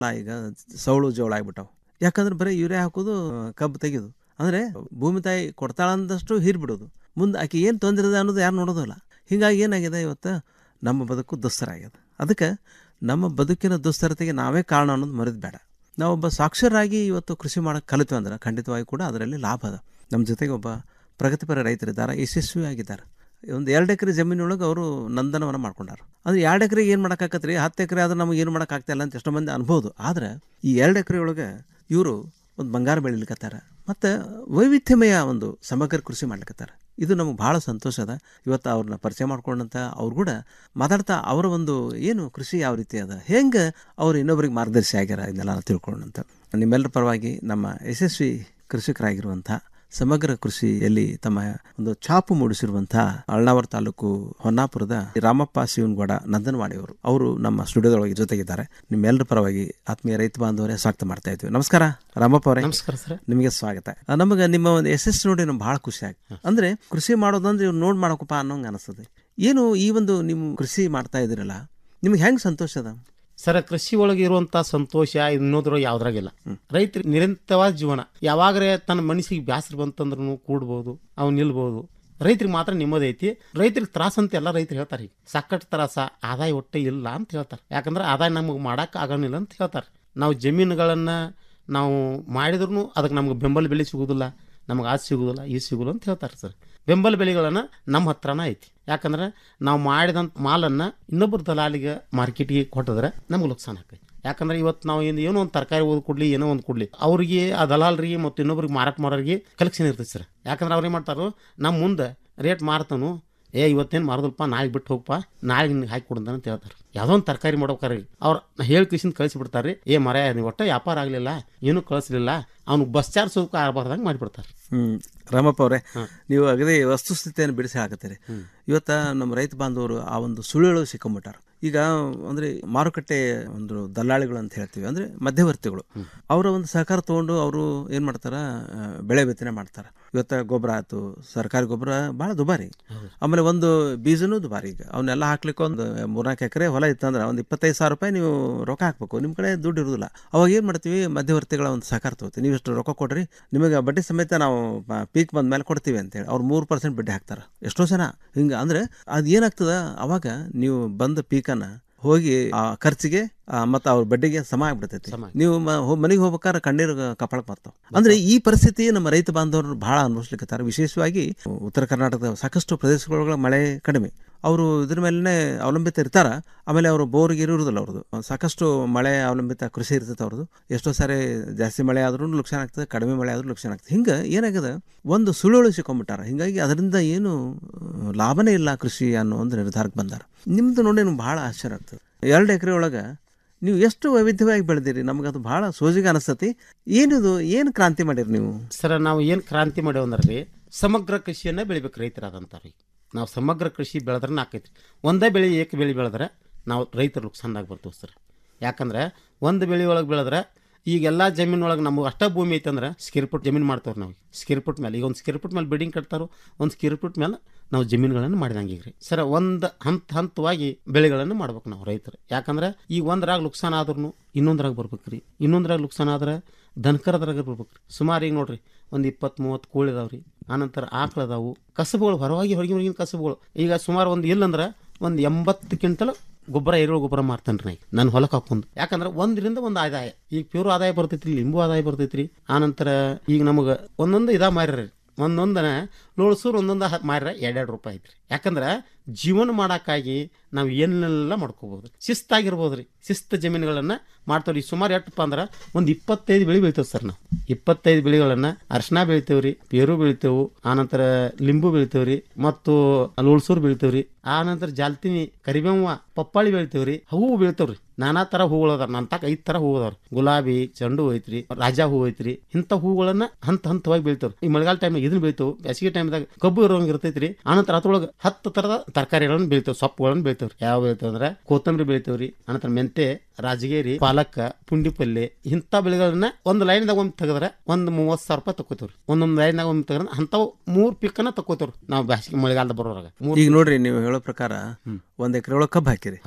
ಈಗ ಸೌಳು ಜೋಳ ಆಗ್ಬಿಟ್ಟವು ಯಾಕಂದ್ರೆ ಬರೀ ಯೂರಿಯಾ ಹಾಕೋದು ಕಬ್ಬು ತೆಗೆದು ಅಂದರೆ ಭೂಮಿ ತಾಯಿ ಕೊಡ್ತಾಳಂದಷ್ಟು ಹೀರ್ಬಿಡೋದು ಮುಂದೆ ಆಕೆ ಏನು ತೊಂದರೆ ಇದೆ ಅನ್ನೋದು ಯಾರು ನೋಡೋದಿಲ್ಲ ಹೀಗಾಗಿ ಏನಾಗಿದೆ ಇವತ್ತು ನಮ್ಮ ಬದುಕು ದುಸ್ತರ ಆಗ್ಯದ ಅದಕ್ಕೆ ನಮ್ಮ ಬದುಕಿನ ದುಸ್ತರತೆಗೆ ನಾವೇ ಕಾರಣ ಅನ್ನೋದು ಮರೆದು ಬೇಡ ನಾವೊಬ್ಬ ಸಾಕ್ಷರರಾಗಿ ಇವತ್ತು ಕೃಷಿ ಮಾಡೋಕ್ಕೆ ಕಲಿತು ಅಂದ್ರೆ ಖಂಡಿತವಾಗಿ ಕೂಡ ಅದರಲ್ಲಿ ಲಾಭ ಅದ ನಮ್ಮ ಜೊತೆಗೆ ಒಬ್ಬ ಪ್ರಗತಿಪರ ರೈತರಿದ್ದಾರೆ ಯಶಸ್ವಿ ಆಗಿದ್ದಾರೆ ಒಂದು ಎರಡು ಎಕರೆ ಜಮೀನೊಳಗೆ ಅವರು ನಂದನವನ ಮಾಡ್ಕೊಂಡಾರ ಅಂದ್ರೆ ಎರಡು ಎಕರೆಗೆ ಏನು ಮಾಡೋಕ್ಕಾಗತ್ತೆ ಹತ್ತು ಎಕರೆ ಆದ್ರೆ ನಮಗೆ ಏನು ಮಾಡೋಕ್ಕಾಗ್ತಾಯಿಲ್ಲ ಅಂತ ಎಷ್ಟೋ ಮಂದಿ ಅನ್ಬೋದು ಆದ್ರೆ ಈ ಎರಡು ಎಕರೆ ಒಳಗೆ ಇವರು ಒಂದು ಬಂಗಾರ ಬೆಳಿಲಿಕತ್ತಾರ ಮತ್ತು ವೈವಿಧ್ಯಮಯ ಒಂದು ಸಮಗ್ರ ಕೃಷಿ ಮಾಡ್ಲಿಕತ್ತಾರ ಇದು ನಮಗೆ ಭಾಳ ಸಂತೋಷ ಅದ ಇವತ್ತು ಅವ್ರನ್ನ ಪರಿಚಯ ಮಾಡ್ಕೊಂಡಂತ ಅವ್ರು ಕೂಡ ಮಾತಾಡ್ತಾ ಅವರ ಒಂದು ಏನು ಕೃಷಿ ಯಾವ ರೀತಿ ಅದ ಹೆಂಗೆ ಅವ್ರು ಇನ್ನೊಬ್ರಿಗೆ ಮಾರ್ಗದರ್ಶಿ ಆಗ್ಯಾರ ಇದನ್ನೆಲ್ಲ ತಿಳ್ಕೊಂಡಂತ ನಿಮ್ಮೆಲ್ಲರ ಪರವಾಗಿ ನಮ್ಮ ಯಶಸ್ವಿ ಕೃಷಿಕರಾಗಿರುವಂಥ ಸಮಗ್ರ ಕೃಷಿಯಲ್ಲಿ ತಮ್ಮ ಒಂದು ಛಾಪು ಮೂಡಿಸಿರುವಂಥ ಅಳ್ನಾವರ ತಾಲೂಕು ಹೊನ್ನಾಪುರದ ರಾಮಪ್ಪ ಶಿವನಗೌಡ ನಂದನವಾಡಿಯವರು ಅವರು ನಮ್ಮ ಸ್ಟುಡಿಯೋದೊಳಗೆ ಜೊತೆಗಿದ್ದಾರೆ ನಿಮ್ಮೆಲ್ಲರ ಪರವಾಗಿ ಆತ್ಮೀಯ ರೈತ ಬಾಂಧವರೇ ಸ್ವಾಗತ ಮಾಡ್ತಾ ಇದ್ವಿ ನಮಸ್ಕಾರ ರಾಮಪ್ಪ ಅವರೇ ನಮಸ್ಕಾರ ಸರ್ ನಿಮಗೆ ಸ್ವಾಗತ ನಮಗೆ ನಿಮ್ಮ ಒಂದು ಯಶಸ್ಸು ನೋಡಿ ನಮ್ಗೆ ಭಾಳ ಖುಷಿ ಆಯ್ತು ಅಂದ್ರೆ ಕೃಷಿ ಮಾಡೋದಂದ್ರೆ ಇವ್ರು ನೋಡಿ ಮಾಡಬೇಕಪ್ಪ ಅನ್ನೋಂಗೆ ಅನಿಸ್ತದೆ ಏನು ಈ ಒಂದು ನೀವು ಕೃಷಿ ಮಾಡ್ತಾ ಇದ್ದೀರಲ್ಲ ನಿಮ್ಗೆ ಹೆಂಗೆ ಸಂತೋಷ ಅದ ಸರ್ ಕೃಷಿ ಒಳಗೆ ಇರುವಂತ ಸಂತೋಷ ಇನ್ನೋದ್ರೊಳಗೆ ಯಾವ್ದ್ರಾಗಿಲ್ಲ ರೈತರಿಗೆ ನಿರಂತರವಾದ ಜೀವನ ಯಾವಾಗರೆ ತನ್ನ ಮನಸ್ಸಿಗೆ ಬ್ಯಾಸರ ಬಂತಂದ್ರೂ ಕೂಡ್ಬೋದು ಅವ್ನು ನಿಲ್ಬೋದು ರೈತರಿಗೆ ಮಾತ್ರ ನೆಮ್ಮದಿ ಐತಿ ರೈತರಿಗೆ ತ್ರಾಸ ಅಂತ ಎಲ್ಲ ರೈತರು ಹೇಳ್ತಾರೆ ಈಗ ಸಾಕಷ್ಟು ತ್ರಾಸ ಆದಾಯ ಒಟ್ಟೆ ಇಲ್ಲ ಅಂತ ಹೇಳ್ತಾರೆ ಯಾಕಂದ್ರೆ ಆದಾಯ ನಮಗೆ ಮಾಡಕ್ಕೆ ಆಗೋನಿಲ್ಲ ಅಂತ ಹೇಳ್ತಾರೆ ನಾವು ಜಮೀನುಗಳನ್ನು ನಾವು ಮಾಡಿದ್ರು ಅದಕ್ಕೆ ನಮ್ಗೆ ಬೆಂಬಲ ಬೆಲೆ ಸಿಗೋದಿಲ್ಲ ನಮಗೆ ಅದು ಸಿಗೋದಿಲ್ಲ ಇದು ಸಿಗೋಲ್ಲ ಅಂತ ಹೇಳ್ತಾರೆ ಸರ್ ಬೆಂಬಲ ಬೆಲೆಗಳನ್ನು ನಮ್ಮ ಹತ್ರನ ಐತಿ ಯಾಕಂದ್ರೆ ನಾವು ಮಾಡಿದಂಥ ಮಾಲನ್ನು ಇನ್ನೊಬ್ಬರು ದಲಾಲಿಗೆ ಮಾರ್ಕೆಟಿಗೆ ಕೊಟ್ಟಿದ್ರೆ ನಮ್ಗೆ ನುಕ್ಸಾನ ಆಕೈತಿ ಯಾಕಂದ್ರೆ ಇವತ್ತು ನಾವು ಏನು ಏನೋ ಒಂದು ತರಕಾರಿ ಓದ್ ಕೊಡ್ಲಿ ಏನೋ ಒಂದು ಕೊಡ್ಲಿ ಅವ್ರಿಗೆ ಆ ದಲಾಲರಿಗೆ ಮತ್ತು ಇನ್ನೊಬ್ರಿಗೆ ಮಾರಾಟ ಮಾಡೋರಿಗೆ ಕಲೆಕ್ಷನ್ ಇರ್ತೈತೆ ಸರ್ ಯಾಕಂದ್ರೆ ಅವ್ರು ಏನು ಮಾಡ್ತಾರೋ ನಮ್ಮ ಮುಂದೆ ರೇಟ್ ಮಾರ್ತಾನು ಏ ಇವತ್ತೇನು ಮಾರೋದಲ್ಪ ನಾಳೆ ಬಿಟ್ಟು ಹೋಗಪ್ಪ ನಾಳೆ ನಿನ್ಗೆ ಹಾಕಿ ಕೊಡಂತ ಅಂತ ಹೇಳ್ತಾರೆ ಯಾವುದೋ ಒಂದು ತರಕಾರಿ ಮಾಡ್ಬೇಕಾರೆ ಅವ್ರು ಹೇಳಿ ಕಿಸಿಂದ ಕಳಿಸಿ ಬಿಡ್ತಾರೆ ಏ ಮರ ನೀವು ಒಟ್ಟ ವ್ಯಾಪಾರ ಆಗಲಿಲ್ಲ ಏನೂ ಕಳಿಸ್ಲಿಲ್ಲ ಅವ್ನು ಬಸ್ ಚಾರ್ಜ್ ಸೋಕ ಆಗಬಾರ್ದಂಗೆ ಮಾಡಿಬಿಡ್ತಾರೆ ಹ್ಮ್ ರಾಮಪ್ಪ ಅವರೇ ನೀವು ಅಗದಿ ವಸ್ತುಸ್ಥಿತಿಯನ್ನು ಬಿಡಿಸಿ ಹಾಕತ್ತೀರಿ ಇವತ್ತ ನಮ್ಮ ರೈತ ಬಾಂಧವರು ಆ ಒಂದು ಸುಳ್ಳು ಸಿಕ್ಕೊಂಬಿಟ್ಟಾರ ಈಗ ಅಂದ್ರೆ ಮಾರುಕಟ್ಟೆ ಒಂದು ದಲ್ಲಾಳಿಗಳು ಅಂತ ಹೇಳ್ತೀವಿ ಅಂದ್ರೆ ಮಧ್ಯವರ್ತಿಗಳು ಅವರ ಒಂದು ಸಹಕಾರ ತಗೊಂಡು ಅವರು ಏನ್ ಮಾಡ್ತಾರ ಆ, ಬೆಳೆ ಬಿತ್ತನೆ ಮಾಡ್ತಾರ ಇವತ್ತ ಗೊಬ್ಬರ ಆಯ್ತು ಸರ್ಕಾರಿ ಗೊಬ್ಬರ ಬಹಳ ದುಬಾರಿ ಆಮೇಲೆ ಒಂದು ಬೀಜನೂ ದುಬಾರಿ ಈಗ ಅವನ್ನೆಲ್ಲ ಹಾಕ್ಲಿಕ್ಕೆ ಒಂದು ಮೂರ್ನಾಲ್ಕು ಎಕರೆ ಹೊಲ ಇತ್ತಂದ್ರೆ ಒಂದು ಇಪ್ಪತ್ತೈದು ಸಾವಿರ ರೂಪಾಯಿ ನೀವು ರೊಕ್ಕ ಹಾಕ್ಬೇಕು ನಿಮ್ಮ ಕಡೆ ದುಡ್ಡು ಇರೋದಿಲ್ಲ ಅವಾಗ ಏನು ಮಾಡ್ತೀವಿ ಮಧ್ಯವರ್ತಿಗಳ ಒಂದು ಸಹಕಾರ ತಗೋತೀವಿ ನೀವು ಇಷ್ಟು ರೊಕ್ಕ ಕೊಡ್ರಿ ನಿಮಗೆ ಬಡ್ಡಿ ಸಮೇತ ನಾವು ಪೀಕ್ ಬಂದ ಮೇಲೆ ಕೊಡ್ತೀವಿ ಅಂತೇಳಿ ಅವ್ರು ಮೂರು ಪರ್ಸೆಂಟ್ ಬಡ್ಡಿ ಹಾಕ್ತಾರೆ ಎಷ್ಟೋ ಜನ ಹಿಂಗೆ ಅಂದ್ರೆ ಅದು ಏನಾಗ್ತದ ಅವಾಗ ನೀವು ಬಂದ ಪೀಕನ್ನ ಹೋಗಿ ಆ ಖರ್ಚಿಗೆ ಮತ್ತು ಅವ್ರ ಬಡ್ಡಿಗೆ ಸಮ ಆಗ್ಬಿಡ್ತೈತಿ ನೀವು ಮನೆಗೆ ಹೋಗ್ಬೇಕಾದ್ರೆ ಕಣ್ಣೀರು ಕಪಾಳಕ್ಕೆ ಬರ್ತಾವ ಅಂದ್ರೆ ಈ ಪರಿಸ್ಥಿತಿ ನಮ್ಮ ರೈತ ಬಾಂಧವರು ಬಹಳ ಅನುಭವಿಸ್ಲಿಕ್ಕತ್ತಾರ ವಿಶೇಷವಾಗಿ ಉತ್ತರ ಕರ್ನಾಟಕದ ಸಾಕಷ್ಟು ಪ್ರದೇಶಗಳೊಳಗೆ ಮಳೆ ಕಡಿಮೆ ಅವರು ಇದ್ರ ಮೇಲೇ ಅವಲಂಬಿತ ಇರ್ತಾರ ಆಮೇಲೆ ಅವರು ಬೋರ್ಗೆ ಇರುವುದಿಲ್ಲ ಅವ್ರದ್ದು ಸಾಕಷ್ಟು ಮಳೆ ಅವಲಂಬಿತ ಕೃಷಿ ಇರ್ತೈತೆ ಅವ್ರದ್ದು ಎಷ್ಟೋ ಸಾರಿ ಜಾಸ್ತಿ ಮಳೆ ಆದ್ರೂ ನುಕ್ಸಾನ ಆಗ್ತದೆ ಕಡಿಮೆ ಮಳೆ ಆದ್ರೂ ನುಕ್ಸಾನ ಆಗ್ತದೆ ಹಿಂಗೆ ಏನಾಗಿದೆ ಒಂದು ಸುಳ್ಳು ಸಿಕ್ಕೊಂಬಿಟ್ಟಾರ ಹಿಂಗಾಗಿ ಅದರಿಂದ ಏನು ಆ, ಲಾಭನೇ ಇಲ್ಲ ಕೃಷಿ ಅನ್ನೋ ಒಂದು ನಿರ್ಧಾರಕ್ಕೆ ಬಂದಾರ ನಿಮ್ದು ನೋಡಿ ನಮ್ಗೆ ಭಾಳ ಆಶ್ಚರ್ಯ ಆಗ್ತದೆ ಎರಡು ಎಕರೆ ಒಳಗೆ ನೀವು ಎಷ್ಟು ವೈವಿಧ್ಯವಾಗಿ ಬೆಳೆದಿರಿ ನಮ್ಗೆ ಅದು ಭಾಳ ಸೋಜಿಗೆ ಅನಿಸ್ತತಿ ಏನಿದು ಏನು ಕ್ರಾಂತಿ ಮಾಡಿರಿ ನೀವು ಸರ್ ನಾವು ಏನು ಕ್ರಾಂತಿ ಮಾಡೇವು ಅಂದ್ರೆ ರೀ ಸಮಗ್ರ ಕೃಷಿಯನ್ನ ಬೆಳಿಬೇಕು ರೈತರಾದಂತಾರೆ ರೀ ನಾವು ಸಮಗ್ರ ಕೃಷಿ ಬೆಳೆದ್ರೆ ಆಕೈತಿ ಒಂದೇ ಬೆಳೆ ಏಕ ಬೆಳೆ ಬೆಳೆದ್ರೆ ನಾವು ರೈತರು ನುಕ್ಸಾನ್ದಾಗ ಬರ್ತೀವಿ ಸರ್ ಯಾಕಂದ್ರೆ ಒಂದು ಬೆಳೆ ಒಳಗೆ ಬೆಳೆದ್ರೆ ಈಗೆಲ್ಲ ಜಮೀನು ಒಳಗೆ ನಮಗೆ ಅಷ್ಟ ಭೂಮಿ ಐತೆ ಅಂದ್ರೆ ಸ್ಕ್ವೇರ್ ಫುಟ್ ಜಮೀನು ಮಾಡ್ತವ್ರು ನಾವು ಸ್ಕ್ವೇರ್ ಫುಟ್ ಮೇಲೆ ಈಗ ಒಂದು ಸ್ಕ್ವೇರ್ ಫುಟ್ ಮೇಲೆ ಬಿಲ್ಡಿಂಗ್ ಕಟ್ತಾರೋ ಒಂದು ಸ್ಕ್ವೇರ್ ಫುಟ್ ಮೇಲೆ ನಾವು ಜಮೀನುಗಳನ್ನು ಮಾಡಿದಂಗೆ ಈಗ ರೀ ಸರ್ ಒಂದು ಹಂತ ಹಂತವಾಗಿ ಬೆಳೆಗಳನ್ನು ಮಾಡ್ಬೇಕು ನಾವು ರೈತರು ಯಾಕಂದ್ರೆ ಈಗ ಒಂದ್ರಾಗ ನುಕ್ಸಾನ ಆದ್ರೂ ಇನ್ನೊಂದ್ರಾಗ ಬರ್ಬೇಕು ರೀ ಇನ್ನೊಂದ್ರಾಗ ನುಕ್ಸಾನ ಆದ್ರೆ ದನಕರದ್ರಾಗ ಬರ್ಬೇಕು ರೀ ಸುಮಾರು ಈಗ ನೋಡ್ರಿ ಒಂದು ಇಪ್ಪತ್ತು ಮೂವತ್ತು ಕೋಳಿ ಅದಾವ ರೀ ಆನಂತರ ಆಕಳು ಅದಾವು ಕಸಬುಗಳು ಹೊರವಾಗಿ ಹೊರಗಿನ ಹೊರಗಿನ ಕಸಬುಗಳು ಈಗ ಸುಮಾರು ಒಂದು ಇಲ್ಲಂದ್ರೆ ಒಂದು ಎಂಬತ್ತು ಕ್ವಿಂಟಲ್ ಗೊಬ್ಬರ ಎರೆಹುಳ ಗೊಬ್ಬರ ಮಾರ್ತೇನೆ ರೀ ನನ್ನ ಹೊಲಕ್ಕೆ ಹಾಕೊಂಡು ಯಾಕಂದ್ರೆ ಒಂದರಿಂದ ಒಂದು ಆದಾಯ ಈಗ ಪ್ಯೂರ್ ಆದಾಯ ಬರ್ತೈತ್ರಿ ಲಿಂಬು ಆದಾಯ ಬರ್ತೈತ್ರಿ ಆನಂತರ ಈಗ ನಮಗೆ ಒಂದೊಂದು ಇದಾ ಮಾರ್ಯಾರ ಒಂದೊಂದನ ಲೋಳ್ಸೂರು ಒಂದೊಂದು ಹ- ಮಾರ್ಯಾರ ಎರಡೆರಡು ರೂಪಾಯಿ ಐತ್ರಿ ಯಾಕಂದ್ರೆ ಜೀವನ ಮಾಡೋಕ್ಕಾಗಿ ನಾವು ಏನೆಲ್ಲ ಮಾಡ್ಕೋಬೋದು ಶಿಸ್ತಾಗಿರ್ಬೋದು ರೀ ಶಿಸ್ತು ಜಮೀನುಗಳನ್ನು ಮಾಡ್ತಾವ್ರಿ ಈಗ ಸುಮಾರು ಎಷ್ಟಪ್ಪ ಅಂದ್ರೆ ಒಂದು ಇಪ್ಪತ್ತೈದು ಬೆಳೆ ಬೆಳಿತೇವೆ ಸರ್ ನಾವು ಇಪ್ಪತ್ತೈದು ಬೆಳೆಗಳನ್ನು ಅರ್ಶಿನ ಬೆಳಿತೇವೆ ರೀ ಪೇರು ಬೆಳಿತೇವು ಆನಂತರ ಲಿಂಬು ಬೆಳಿತೇವೆ ರೀ ಮತ್ತು ಲೋಳ್ಸೂರು ಬೆಳಿತೇವೆ ರೀ ಆನಂತರ ಜಾಲ್ತಿನಿ ಕರಿಬೇವ ಪಪ್ಪಾಳಿ ಬೆಳಿತೇವೆ ರೀ ಹೂವು ಬೆಳಿತೇವೆ ರೀ ನಾನಾ ಥರ ಹೂಗಳು ಅದಾವ ನನ್ನ ತಕ ಐದು ಥರ ಹೂವು ಅದಾವ ಗುಲಾಬಿ ಚೆಂಡು ಹೂ ಐತ್ರಿ ರಾಜಾ ಹೂ ಐತ್ರಿ ಇಂಥ ಹೂಗಳನ್ನ ಹಂತ ಹಂತವಾಗಿ ಬೆಳಿತಾವ್ರಿ ಈ ಮಳೆಗಾಲ ಟೈಮ್ನಾಗ ಇದನ್ನ ಬೆಳಿತಾವು ಬೇಸಿಗೆ ಟೈಮ್ದಾಗ ಕಬ್ಬು ಇರೋಂಗೆ ಇರ್ತೈತ್ರಿ ಆನಂತರ ಅದ್ರೊಳಗೆ ಹತ್ತು ಥರದ ತರಕಾರಿಗಳನ್ನು ಬೆಳಿತಾವೆ ಸೊಪ್ಪುಗಳನ್ನು ಬೆಳಿತಾವ್ರಿ ಯಾವ ಬೆಳಿತಾವ ಅಂದ್ರೆ ಕೊತ್ತಂಬರಿ ಬೆಳಿತಾವ್ರಿ ಆನಂತರ ಮೆಂತೆ ರಾಜಗೇರಿ ಪಾಲಕ್ ಪುಂಡಿ ಪಲ್ಲೆ ಇಂಥ ಬೆಳೆಗಳನ್ನ ಒಂದು ಲೈನ್ದಾಗ ಒಮ್ಮೆ ತೆಗೆದ್ರೆ ಒಂದು ಮೂವತ್ತು ಸಾವಿರ ರೂಪಾಯಿ ತಗೋತೀವ್ರಿ ಒಂದೊಂದು ಲೈನ್ದಾಗ ಒಮ್ಮೆ ತೆಗೆದ್ರೆ ಅಂಥವು ಮೂರು ಪಿಕ್ಕನ್ನ ತಗೋತೀವ್ರಿ ನಾವು ಬೇಸಿಗೆ ಮಳೆಗಾಲದ ಬರೋರಾಗ ಮೂರು ಈಗ ನೋಡ್ರಿ ನೀವು ಹೇಳೋ ಪ್ರಕಾರ ಒಂದ್ ಎಕರೆ ಒಳಗೆ ಕಬ್ಬು ಹಾಕಿರಿ ಹೌದು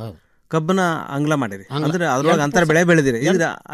ಕಬ್ಬನ ಅಂಗ್ಲ ಮಾಡಿರಿ ಅಂದ್ರೆ ಅದ್ರೊಳಗೆ ಅಂತರ ಬೆಳೆ ಬೆಳೆದಿರಿ ಈಗ